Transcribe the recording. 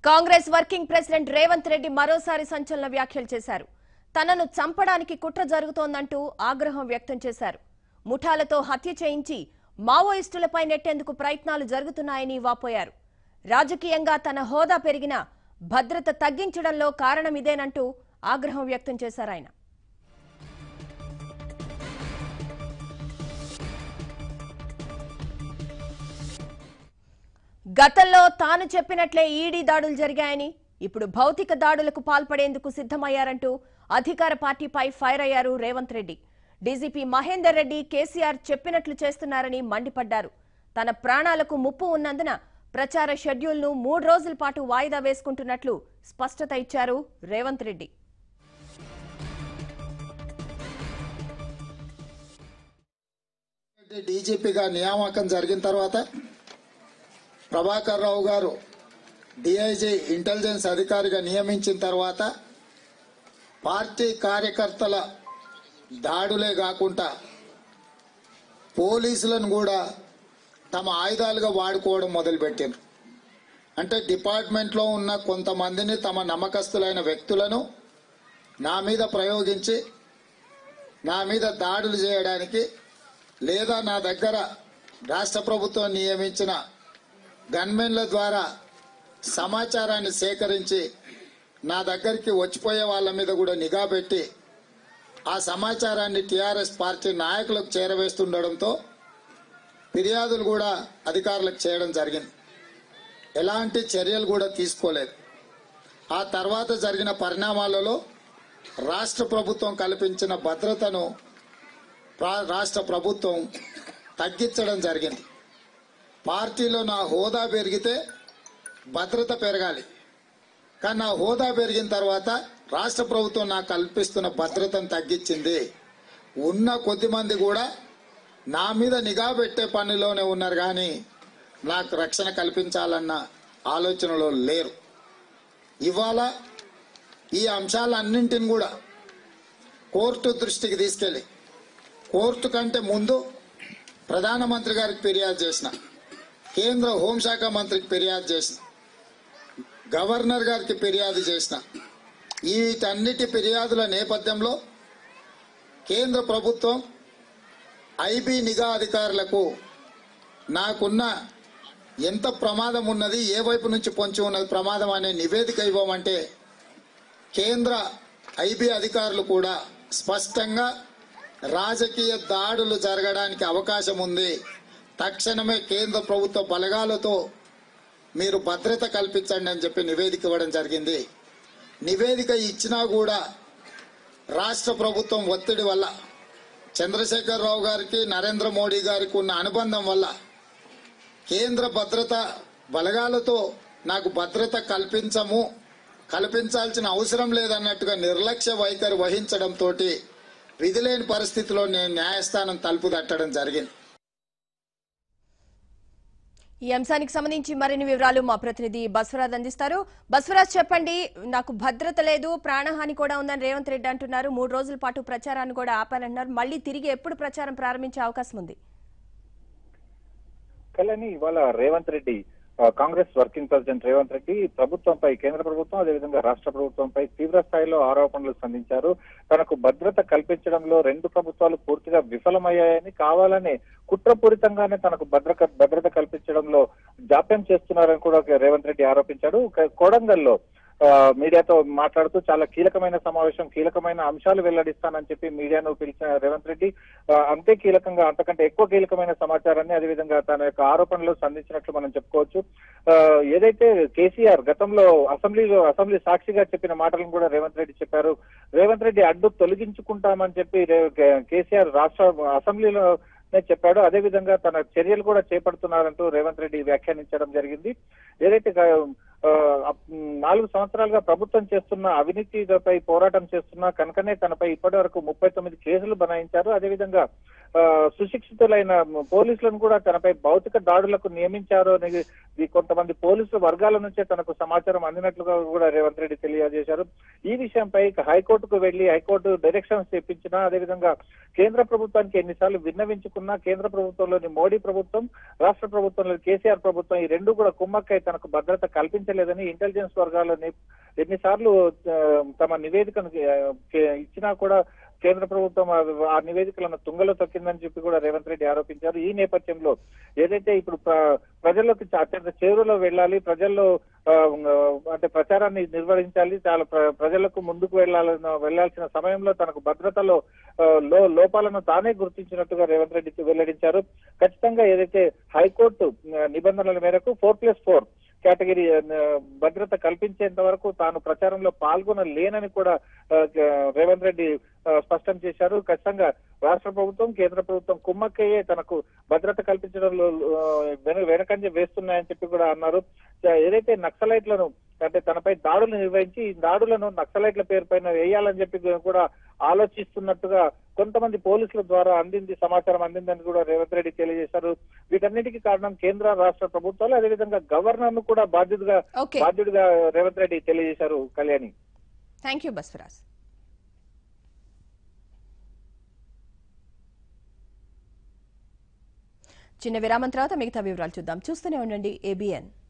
Congress working president Revanth Reddy మరోసారి సంచలన వ్యాఖ్యలు చేశారు తనను చంపడానికి కుట్ర జరుగుతోందంటూ ఆగ్రహం వ్యక్తం చేశారు ముఠాలతో హత్య చేయించి మావోయిస్టులపై నెట్టేందుకు ప్రయత్నాలు జరుగుతున్నాయని వాపోయారు రాజకీయంగా తన హోదా పెరిగినా భద్రత తగ్గించడంలో కారణం ఇదేనంటూ ఆగ్రహం వ్యక్తం చేశారు ఆయన గతంలో తాను చెప్పినట్లే ఈడీ దాడులు జరిగాయని ఇప్పుడు భౌతిక దాడులకు పాల్పడేందుకు సిద్ధమయ్యారంటూ అధికార పార్టీపై ఫైర్ అయ్యారు రేవంత్ రెడ్డి డీజీపీ మహేందర్ రెడ్డి కేసీఆర్ చెప్పినట్లు చేస్తున్నారని మండిపడ్డారు తన ప్రాణాలకు ముప్పు ఉన్నందున ప్రచార షెడ్యూల్ను మూడు రోజుల పాటు వాయిదా వేసుకుంటున్నట్లు స్పష్టత ఇచ్చారు రేవంత్ రెడ్డి రెడ్డి డీజీపీగా నియామకం జరిగిన తర్వాత ప్రభాకర్ రావు గారు డిఐజీ ఇంటెలిజెన్స్ అధికారిగా నియమించిన తర్వాత పార్టీ కార్యకర్తల దాడులే కాకుండా పోలీసులను కూడా తమ ఆయుధాలుగా వాడుకోవడం మొదలుపెట్టారు అంటే డిపార్ట్మెంట్లో ఉన్న కొంతమందిని తమ నమ్మకస్తులైన వ్యక్తులను నా మీద ప్రయోగించి నా మీద దాడులు చేయడానికి లేదా నా దగ్గర రాష్ట్ర ప్రభుత్వం నియమించిన గన్మెన్ల ద్వారా సమాచారాన్ని సేకరించి నా దగ్గరికి వచ్చిపోయే వాళ్ళ మీద కూడా నిఘా పెట్టి ఆ సమాచారాన్ని టీఆర్ఎస్ పార్టీ నాయకులకు చేరవేస్తుండడంతో ఫిర్యాదులు కూడా అధికారులకు చేయడం జరిగింది ఎలాంటి చర్యలు కూడా తీసుకోలేదు ఆ తర్వాత జరిగిన పరిణామాలలో రాష్ట్ర ప్రభుత్వం కల్పించిన భద్రతను రా- రాష్ట్ర ప్రభుత్వం తగ్గించడం జరిగింది పార్టీలో నా హోదా పెరిగితే భద్రత పెరగాలి కానీ నా హోదా పెరిగిన తర్వాత రాష్ట్ర ప్రభుత్వం నాకు కల్పిస్తున్న భద్రతను తగ్గించింది ఉన్న కొద్ది మంది కూడా నా మీద నిఘా పెట్టే పనిలోనే ఉన్నారు కానీ నాకు రక్షణ కల్పించాలన్న ఆలోచనలో లేరు ఇవాళ ఈ అంశాలన్నింటిని కూడా కోర్టు దృష్టికి తీసుకెళ్ళి కోర్టు కంటే ముందు ప్రధానమంత్రి గారికి ఫిర్యాదు చేసిన కేంద్ర హోంశాఖ మంత్రికి ఫిర్యాదు చేసిన గవర్నర్ గారికి ఫిర్యాదు చేసిన వీటన్నిటి ఫిర్యాదుల నేపథ్యంలో కేంద్ర ప్రభుత్వం ఐబీ నిఘా అధికారులకు నాకున్న ఎంత ప్రమాదం ఉన్నది ఏ వైపు నుంచి పొంచి ఉన్నది ప్రమాదం అనే నివేదిక ఇవ్వమంటే కేంద్ర ఐబీ అధికారులు కూడా స్పష్టంగా రాజకీయ దాడులు జరగడానికి అవకాశం ఉంది తక్షణమే కేంద్ర ప్రభుత్వ బలగాలతో మీరు భద్రత కల్పించండి అని చెప్పి నివేదిక ఇవ్వడం జరిగింది నివేదిక ఇచ్చినా కూడా రాష్ట్ర ప్రభుత్వం ఒత్తిడి వల్ల చంద్రశేఖర్ రావు గారికి నరేంద్ర మోడీ గారికి ఉన్న అనుబంధం వల్ల కేంద్ర భద్రత బలగాలతో నాకు భద్రత కల్పించము కల్పించాల్సిన అవసరం లేదన్నట్టుగా నిర్లక్ష్య వైఖరి వహించడంతో విధిలేని పరిస్థితిలో నేను న్యాయస్థానం తలుపు తట్టడం జరిగింది ఈ అంశానికి సంబంధించి మరిన్ని వివరాలు మా ప్రతినిధి బస్వరాజ్ అందిస్తారు బస్వరాజ్ చెప్పండి నాకు భద్రత లేదు ప్రాణహాని కూడా ఉందని రేవంత్ రెడ్డి అంటున్నారు మూడు రోజుల పాటు ప్రచారాన్ని కూడా ఆపారంటున్నారు మళ్ళీ తిరిగి ఎప్పుడు ప్రచారం ప్రారంభించే అవకాశం ఉంది కళ్యాణి ఇవాళ రేవంత్ రెడ్డి ఆ, కాంగ్రెస్ వర్కింగ్ ప్రెసిడెంట్ రేవంత్ రెడ్డి ప్రభుత్వంపై కేంద్ర ప్రభుత్వం అదేవిధంగా రాష్ట్ర ప్రభుత్వంపై తీవ్ర స్థాయిలో ఆరోపణలు సంధించారు తనకు భద్రత కల్పించడంలో రెండు ప్రభుత్వాలు పూర్తిగా విఫలమయ్యాయని కావాలని కుట్రపూరితంగానే తనకు భద్రత భద్రత కల్పించడంలో జాప్యం చేస్తున్నారని కూడా రేవంత్ రెడ్డి ఆరోపించారు క- కొడంగల్లో ఆ, మీడియాతో మాట్లాడుతూ చాలా కీలకమైన సమావేశం కీలకమైన అంశాలు వెల్లడిస్తానని చెప్పి మీడియాను పిలిచిన రేవంత్ రెడ్డి ఆ, అంతే కీలకంగా అంతకంటే ఎక్కువ కీలకమైన సమాచారాన్ని అదేవిధంగా తన యొక్క ఆరోపణలు సంధించినట్లు మనం చెప్పుకోవచ్చు ఆ, ఏదైతే కేసీఆర్ గతంలో అసెంబ్లీలో అసెంబ్లీ సాక్షిగా చెప్పిన మాటలను కూడా రేవంత్ రెడ్డి చెప్పారు రేవంత్ రెడ్డి అడ్డు తొలగించుకుంటామని చెప్పి రే- కే- కేసీఆర్ రాష్ట్ర అసెంబ్లీలో నే చెప్పాడు అదేవిధంగా తన చర్యలు కూడా చేపడుతున్నారంటూ రేవంత్ రెడ్డి వ్యాఖ్యానించడం జరిగింది ఏదైతే గా- ఆ, అప్- నాలుగు సంవత్సరాలుగా ప్రభుత్వం చేస్తున్న అవినీతిపై పోరాటం చేస్తున్న కనుకనే తనపై ఇప్పటి వరకు ముప్పై తొమ్మిది కేసులు బనాయించారు అదేవిధంగా ఆ, సుశిక్షితులైన పోలీసులను కూడా తనపై భౌతిక దాడులకు నియమించారు అనేది ఈ కొంతమంది పోలీసు వర్గాల నుంచే తనకు సమాచారం అందినట్లుగా కూడా రేవంత్ రెడ్డి తెలియజేశారు ఈ విషయంపై ఇక హైకోర్టుకు వెళ్లి హైకోర్టు డైరెక్షన్స్ తెప్పించినా అదేవిధంగా కేంద్ర ప్రభుత్వానికి ఎన్నిసార్లు విన్నవించుకున్నా కేంద్ర ప్రభుత్వంలోని మోడీ ప్రభుత్వం రాష్ట్ర ప్రభుత్వంలోని కేసీఆర్ ప్రభుత్వం ఈ రెండు కూడా కుమ్మక్కై తనకు భద్రత కల్పించలేదు లేదని ఇంటెలిజెన్స్ వర్గాలని ఎన్నిసార్లు ఆ, తమ నివేదికను ఆ, కే- ఇచ్చినా కూడా కేంద్ర ప్రభుత్వం ఆ- ఆ నివేదికలను తుంగలో తొక్కిందని చెప్పి కూడా రేవంత్ రెడ్డి ఆరోపించారు ఈ నేపథ్యంలో ఏదైతే ఇప్పుడు ప్ర- ప్రజల్లోకి చ- అత్యంత చేరువలో వెళ్ళాలి ప్రజల్లో ఆ, అంటే ప్రచారాన్ని నిర్వహించాలి చాలా ప్ర- ప్రజలకు ముందుకు వెళ్ళాలని వెళ్లాల్సిన సమయంలో తనకు భద్రతలో ఆ, లో లోపాలను తానే గుర్తించినట్టుగా రేవంత్ రెడ్డి వెల్లడించారు ఖచ్చితంగా ఏదైతే హైకోర్టు ఆ, నిబంధనల మేరకు ఫోర్ ప్లస్ ఫోర్ కేటగిరీ ఆ, భద్రత కల్పించేంత వరకు తాను ప్రచారంలో పాల్గొనలేనని కూడా ఆ, రేవంత్ రెడ్డి ఆ, స్పష్టం చేశారు ఖచ్చితంగా రాష్ట్ర ప్రభుత్వం కేంద్ర ప్రభుత్వం కుమ్మక్కయ్యే తనకు భద్రత కల్పించడంలో ఆ, వెను- వెనకంజ వేస్తున్నాయని చెప్పి కూడా అన్నారు ఆ, ఏదైతే నక్సలైట్లను అంటే తనపై దాడులు నిర్వహించి ఈ దాడులను నక్సలైట్ల పేరు పైన వేయాలని చెప్పి కూడా ఆలోచిస్తున్నట్టుగా కొంతమంది పోలీసుల ద్వారా అందింది సమాచారం అందిందని కూడా రేవంత్ రెడ్డి తెలియజేశారు వీటన్నిటికీ కారణం కేంద్ర రాష్ట్ర ప్రభుత్వాలు అదేవిధంగా గవర్నర్ ను కూడా బాధ్యతగా ఓకే బాధ్యుడిగా రేవంత్ రెడ్డి తెలియజేశారు కళ్యాణి థ్యాంక్ యూ బస్వరాజ్ చిన్న విరామం తర్వాత మిగతా వివరాలు చూద్దాం చూస్తూనే ఉండండి ఏబిఎన్